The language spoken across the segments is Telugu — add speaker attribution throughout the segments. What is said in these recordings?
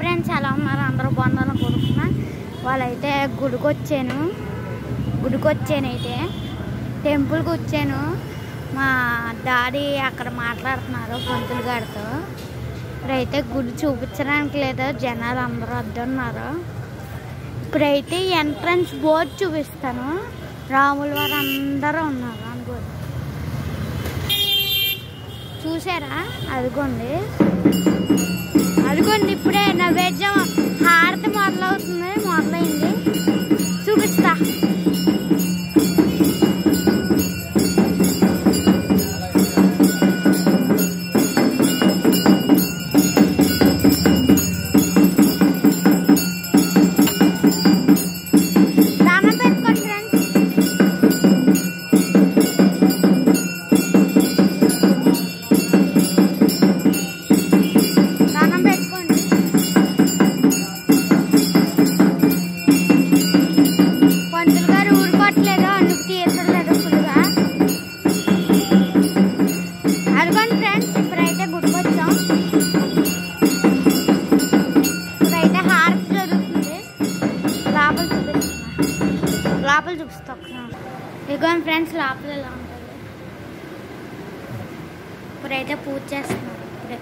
Speaker 1: ఫ్రెండ్స్ ఎలా ఉన్నారు అందరూ బాగున్నారు అనుకుంటున్నా వాళ్ళైతే గుడికి వచ్చాను గుడికి వచ్చాను అయితే టెంపుల్కి వచ్చాను మా డాడీ అక్కడ మాట్లాడుతున్నారు పంతులు గారితో ఇప్పుడైతే గుడి చూపించడానికి లేదు జనాలు అందరూ వద్దున్నారు ఇప్పుడైతే ఎంట్రన్స్ బోర్డ్ చూపిస్తాను రాముల వారు అందరూ ఉన్నారు అనుకో చూసారా అదిగోండి అదిగోండి ఇప్పుడే నైవేద్యం హారతి మొదలవుతుంది మొదలైంది చూపిస్తా దానం పెట్టుకోండి ఫ్రెండ్స్ దానం పెట్టుకోండి పంతులు గారు ఊరుకోవట్లేదు అందుకు తీర్చలేదు ఫుల్గా అదిగోండి ఫ్రెండ్స్ ఇప్పుడైతే గుడికి వచ్చాం ఇప్పుడైతే హారతి జరుగుతుంది లోపల చూపిస్తున్నా లోపల చూపిస్తా ఒకసారి ఇదిగోండి ఫ్రెండ్స్ లోపల ఎలా ఉంటుంది ఇప్పుడైతే పూజ చేస్తున్నారు ఇప్పుడే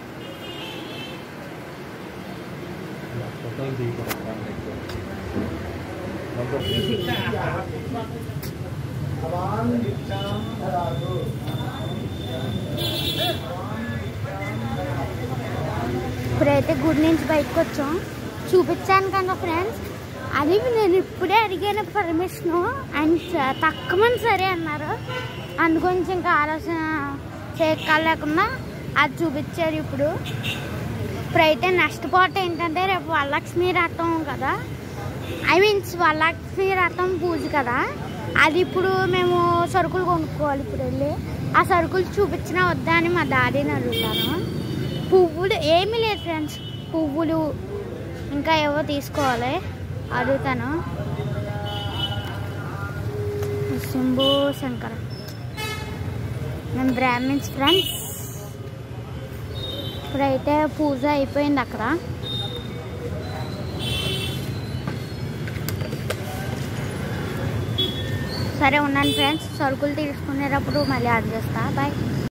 Speaker 1: ఇప్పుడైతే గుడి నుంచి బయటకు వచ్చాం చూపించాను కదా ఫ్రెండ్స్ అది నేను ఇప్పుడే అడిగాను పర్మిషన్ అండ్ తక్కువ సరే అన్నారు అందుగురించి ఇంకా ఆలోచన చేయలేకుండా అది చూపించారు ఇప్పుడు ఇప్పుడైతే నెక్స్ట్ పార్ట్ ఏంటంటే రేపు వరలక్ష్మి రథం కదా ఐ మీన్స్ వరలక్ష్మి రథం పూజ కదా అది ఇప్పుడు మేము సరుకులు కొనుక్కోవాలి ఇప్పుడు వెళ్ళి ఆ సరుకులు చూపించినా వద్దా అని మా డాడీని అడుగుతాను పువ్వులు ఏమీ లేదు ఫ్రెండ్స్ పువ్వులు ఇంకా ఏవో తీసుకోవాలి అడుగుతాను శంభు శంకర మేము బ్రాహ్మిన్స్ ఫ్రెండ్స్ ఇప్పుడైతే పూజ అయిపోయింది అక్కడ సరే ఉన్నాను ఫ్రెండ్స్ సరుకులు తీసుకునేటప్పుడు మళ్ళీ యాడ్ చేస్తా బాయ్